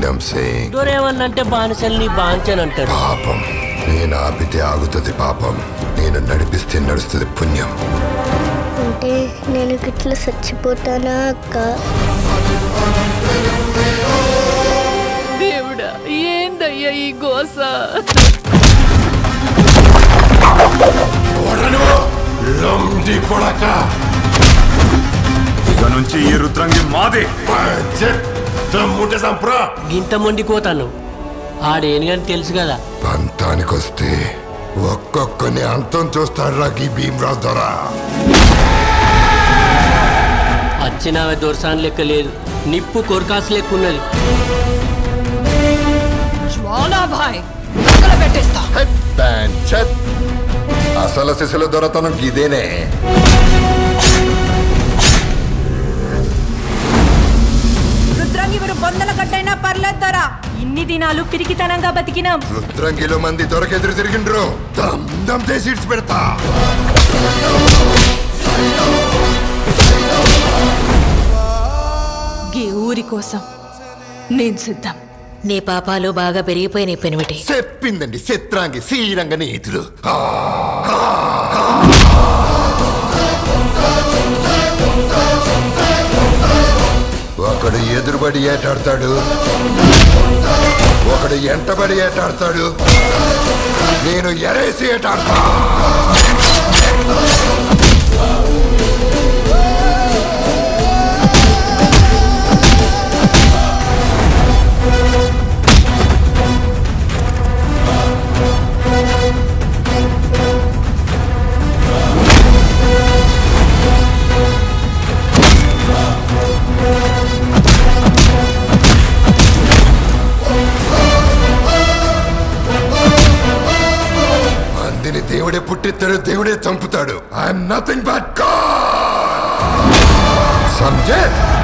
పుణ్యం సింగ్ దొరేమన్నంటే బానిసల్ని బాంచనంటాడు పాపం నేను ఆపితే ఆగుతుంది పాపం నేను నడిపిస్తే నడుస్తుంది పుణ్యం అంటే నేను గిట్ల చచ్చిపోతానా అక్క దేవుడా ఏందయ్యా ఈ గోస లండి కొడక ఇక నుంచి ఈ రుద్రంగి మాదే దమ్ముంటే సంప్రా గింత మొండిపోతాను ఆడేని కానీ తెలుసు కదా పంతానికొస్తే ఒక్కొక్కని అంతం చూస్తాడు రా ఈ భీమరాజు దొర వచ్చిన దొరసాన్ లెక్క లేదు నిప్పు కొరకాసు లెక్క ఉన్నది జ్వాలాభాయ్ తగలబెట్టేస్తా పంచత్ అసలు శిశుల దొరతనం ఇదేనే రుద్రంగి మీరు బొందల గడ్డైనా పర్లేదు దొరా ఇన్ని దినాలు పిరికితనంగా బతికినాం రుద్రంగిలో మంది దొరకెదురు తిరిగిండ్రు దమ్ దమ్ చేసి ఇడ్చి పెడతా గీ ఊరి కోసం నేను సిద్ధం నీ పాపాలు బాగా పెరిగిపోయినాయి పెనిమిటి చెప్పిందండి చిత్రాంగి శ్రీరంగ నీతులు ఆ, ఒకడు ఎదురుబడి ఏటాడతాడు ఒకడు ఎంటబడి ఏటాడతాడు నేను ఎరేసి ఏటాడతా మందిని దేవుడే పుట్టిస్తాడు దేవుడే చంపుతాడు I'm nothing but God Sanjay